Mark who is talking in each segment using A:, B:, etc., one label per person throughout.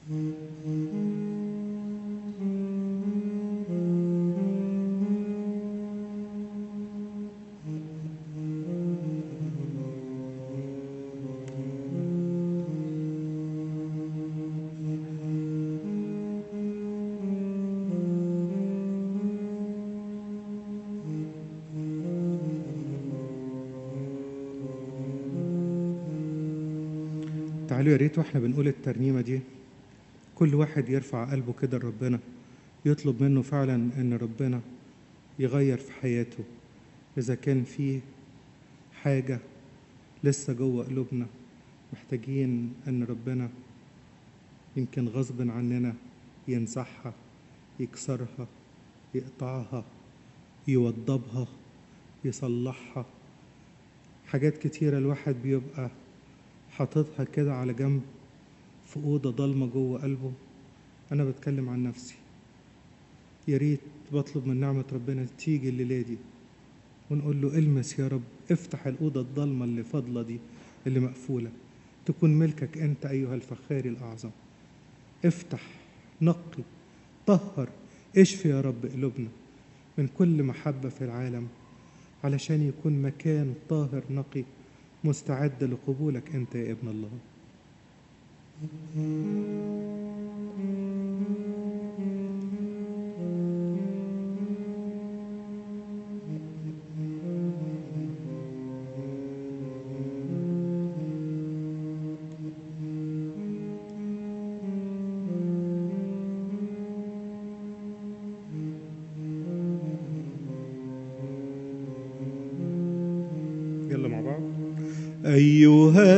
A: تعالوا يا ريت واحنا بنقول الترنيمة دي كل واحد يرفع قلبه كده لربنا يطلب منه فعلا ان ربنا يغير في حياته اذا كان في حاجة لسه جوه قلوبنا محتاجين ان ربنا يمكن غصب عننا ينزعها يكسرها يقطعها يوضبها يصلحها حاجات كتيرة الواحد بيبقى حاططها كده على جنب في أوضة ضلمة جوه قلبه أنا بتكلم عن نفسي يا ريت بطلب من نعمة ربنا تيجي الليلة دي ونقول له المس يا رب افتح الأوضة الضلمة اللي فاضلة دي اللي مقفولة تكون ملكك أنت أيها الفخاري الأعظم افتح نقي طهر اشفي يا رب قلوبنا من كل محبة في العالم علشان يكون مكان طاهر نقي مستعد لقبولك أنت يا ابن الله يلا مع بعض
B: أيها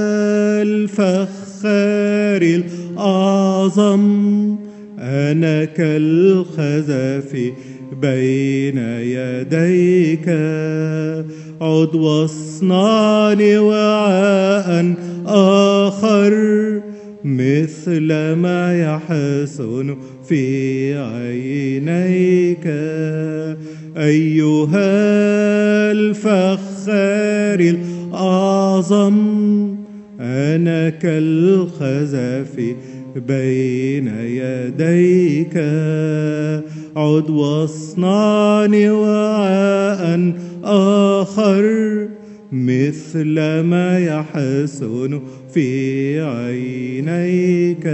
B: الفخار الأعظم أنا كالخزف بين يديك عد واصنعني وعاء آخر مثل ما يحسن في عينيك أيها الفخار الأعظم أنا كالخزف بين يديك عد واصنعني وعاء آخر مثل ما يحسن في عينيك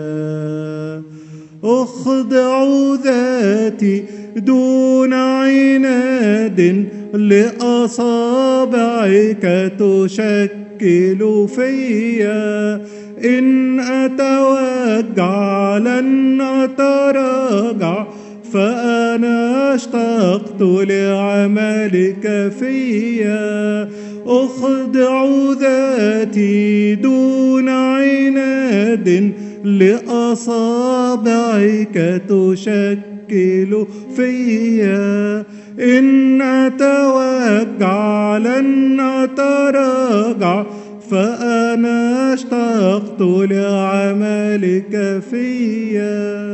B: أخضع ذاتي دون عناد لأصابعك تشكل فيا إن أتوجع لن أتراجع فأنا اشتقت لعملك فيا أخضع ذاتي دون عناد لأصابعك تشكل فيا إن أتوجع لن أتراجع فأنا اشتقت لعملك فيا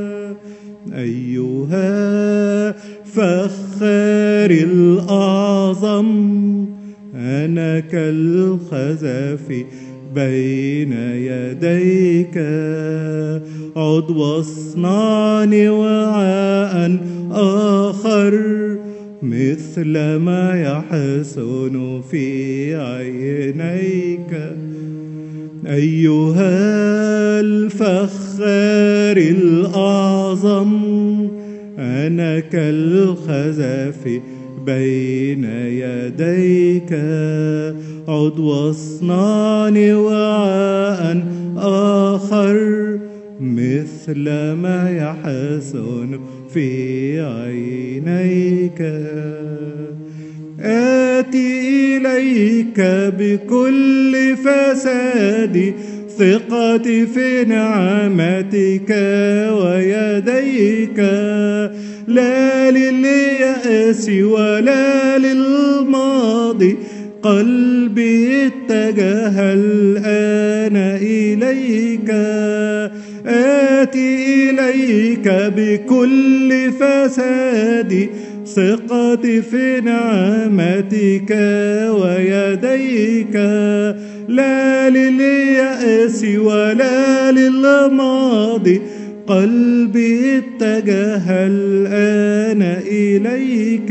B: أيها فخار الأعظم أنا كالخزف بين يديك عد واصنعني وعاء آخر مثل ما يحسن في عينيك أيها الفخار الأعظم أنا كالخزف بين يديك عد واصنعني وعاء آخر مثل ما يحسن في عينيك آتي إليك بكل فسادي ثقتي في نعمتك ويديك لا لليأس ولا للماضي قلبي اتجه الآن إليك آتي إليك بكل فسادي ثقتي في نعمتك ويديك لا لليأس ولا للماضي قلبي اتجه الآن إليك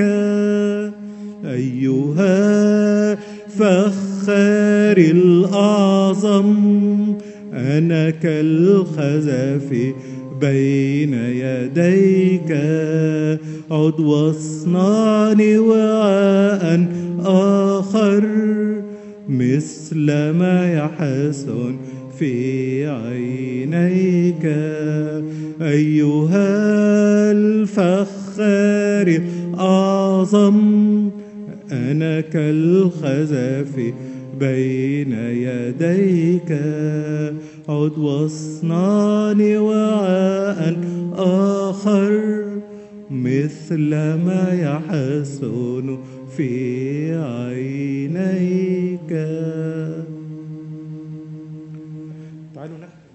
B: أيها فخار الأعظم أنا كالخزف بين يديك عد واصنعني وعاء آخر مثل ما يحسن في عينيك أيها الفخار الأعظم أنا كالخزف بين يديك عد واصنعني وعاء آخر مثل ما يحسن في عينيك
A: تعالوا نختم